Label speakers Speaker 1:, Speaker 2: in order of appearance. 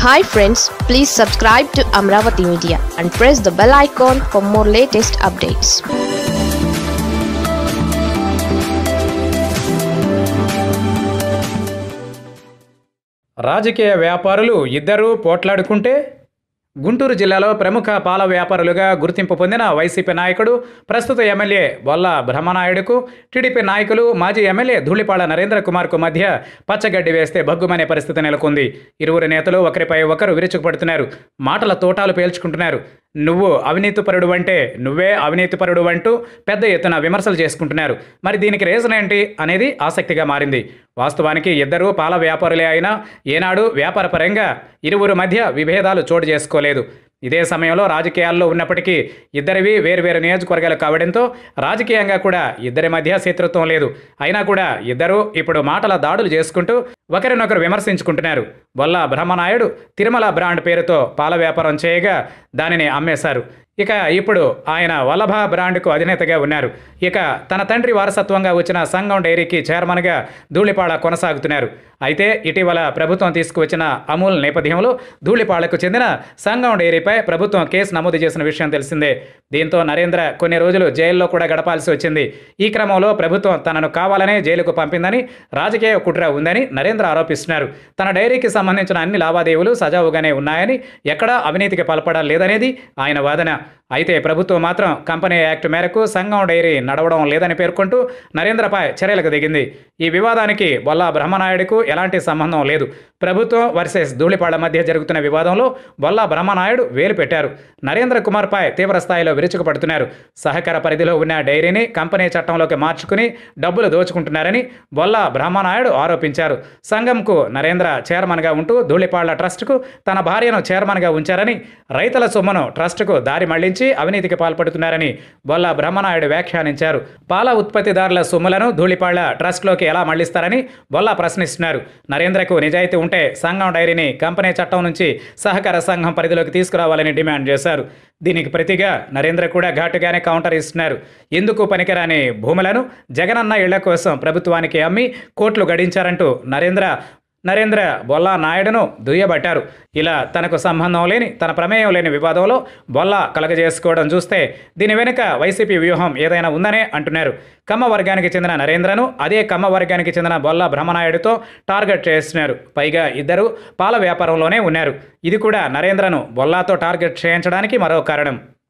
Speaker 1: hi friends please subscribe to Amaravati media and press the bell icon for more latest updates
Speaker 2: రాజకీయ వ్యాపారులు ఇద్దరూ పోట్లాడుకుంటే గుంటూరు జిల్లాలో ప్రముఖ పాల వ్యాపారులుగా గుర్తింపు పొందిన వైసీపీ నాయకుడు ప్రస్తుత ఎమ్మెల్యే బొల్ల బ్రహ్మనాయుడుకు టీడీపీ నాయకులు మాజీ ఎమ్మెల్యే ధూళిపాళ నరేంద్ర కుమార్కు మధ్య పచ్చగడ్డి వేస్తే బగ్గుమనే పరిస్థితి నెలకొంది ఇరువురు నేతలు ఒకరిపై ఒకరు విరుచుకుపడుతున్నారు మాటల తోటాలు పేల్చుకుంటున్నారు నువ్వు అవినీతిపరుడు అంటే నువ్వే అవినీతిపరుడు అంటూ పెద్ద ఎత్తున విమర్శలు చేసుకుంటున్నారు మరి దీనికి రీజన్ ఏంటి అనేది ఆసక్తిగా మారింది వాస్తవానికి ఇద్దరూ పాల వ్యాపారులే అయినా ఏనాడు వ్యాపారపరంగా ఇరువురు మధ్య విభేదాలు చోటు చేసుకోలేదు ఇదే సమయంలో రాజకీయాల్లో ఉన్నప్పటికీ ఇద్దరివి వేరువేరు నియోజకవర్గాలు కావడంతో రాజకీయంగా కూడా ఇద్దరి మధ్య శత్రుత్వం లేదు అయినా కూడా ఇద్దరూ ఇప్పుడు మాటల దాడులు చేసుకుంటూ ఒకరినొకరు విమర్శించుకుంటున్నారు బొల్ల బ్రహ్మనాయుడు తిరుమల బ్రాండ్ పేరుతో పాల వ్యాపారం చేయగా దానిని అమ్మేశారు ఇక ఇప్పుడు ఆయన వల్లభ బ్రాండ్కు అధినేతగా ఉన్నారు ఇక తన తండ్రి వారసత్వంగా వచ్చిన సంఘం డైరీకి చైర్మన్గా ధూళిపాళ కొనసాగుతున్నారు అయితే ఇటీవల ప్రభుత్వం తీసుకువచ్చిన అమూల్ నేపథ్యంలో ధూళిపాళకు చెందిన సంఘం డైరీపై ప్రభుత్వం కేసు నమోదు చేసిన విషయం తెలిసిందే దీంతో నరేంద్ర కొన్ని రోజులు జైల్లో కూడా గడపాల్సి వచ్చింది ఈ క్రమంలో ప్రభుత్వం తనను కావాలనే జైలుకు పంపిందని రాజకీయ కుట్ర ఉందని నరేంద్ర ఆరోపిస్తున్నారు తన డైరీకి సంబంధించిన అన్ని లావాదేవీలు సజావుగానే ఉన్నాయని ఎక్కడా అవినీతికి పాల్పడం లేదనేది ఆయన వాదన అయితే ప్రభుత్వం మాత్రం కంపెనీ యాక్ట్ మేరకు సంఘం డైరీ నడవడం లేదని పేర్కొంటూ నరేంద్రపై చర్యలకు దిగింది ఈ వివాదానికి బొల్లా బ్రహ్మనాయుడుకు ఎలాంటి సంబంధం లేదు ప్రభుత్వం వర్సెస్ ధూళిపాడ మధ్య జరుగుతున్న వివాదంలో బొల్లా బ్రహ్మనాయుడు వేలు పెట్టారు నరేంద్ర కుమార్పై తీవ్ర స్థాయిలో విరుచుకుపడుతున్నారు సహకార పరిధిలో ఉన్న డైరీని కంపెనీ చట్టంలోకి మార్చుకుని డబ్బులు దోచుకుంటున్నారని బొల్లా బ్రహ్మనాయుడు ఆరోపించారు సంఘంకు నరేంద్ర చైర్మన్గా ఉంటూ ధూళిపాళ్ల ట్రస్టుకు తన భార్యను చైర్మన్గా ఉంచారని రైతుల సొమ్మును ట్రస్టుకు దారి మళ్లించి అవినీతికి పాల్పడుతున్నారని బొల్ల బ్రహ్మనాయుడు వ్యాఖ్యానించారు పాల ఉత్పత్తిదారుల సొమ్ములను ధూళిపాళ్ల ట్రస్ట్లోకి ఎలా మళ్లిస్తారని బొల్ల ప్రశ్నిస్తున్నారు నరేంద్రకు నిజాయితీ ఉంటే సంఘం డైరీని కంపెనీ చట్టం నుంచి సహకార సంఘం పరిధిలోకి తీసుకురావాలని డిమాండ్ చేశారు దీనికి ప్రతిగా నరేంద్ర కూడా ఘాటుగానే కౌంటర్ ఇస్తున్నారు ఎందుకు పనికిరాని భూములను జగనన్న ఇళ్ల కోసం ప్రభుత్వానికి అమ్మి కోట్లు గడించారంటూ నరేంద్ర నరేంద్ర బొల్లా నాయుడును దుయ్యబట్టారు ఇలా తనకు సంబంధం లేని తన ప్రమేయం లేని వివాదంలో బొల్లా కలగజేసుకోవడం చూస్తే దీని వెనుక వైసీపీ వ్యూహం ఏదైనా ఉందనే అంటున్నారు కమ్మ వర్గానికి చెందిన నరేంద్రను అదే కమ్మ వర్గానికి చెందిన బొల్లా బ్రహ్మనాయుడుతో టార్గెట్ చేస్తున్నారు పైగా ఇద్దరు పాల వ్యాపారంలోనే ఉన్నారు ఇది కూడా నరేంద్రను బొల్లాతో టార్గెట్ చేయించడానికి మరో కారణం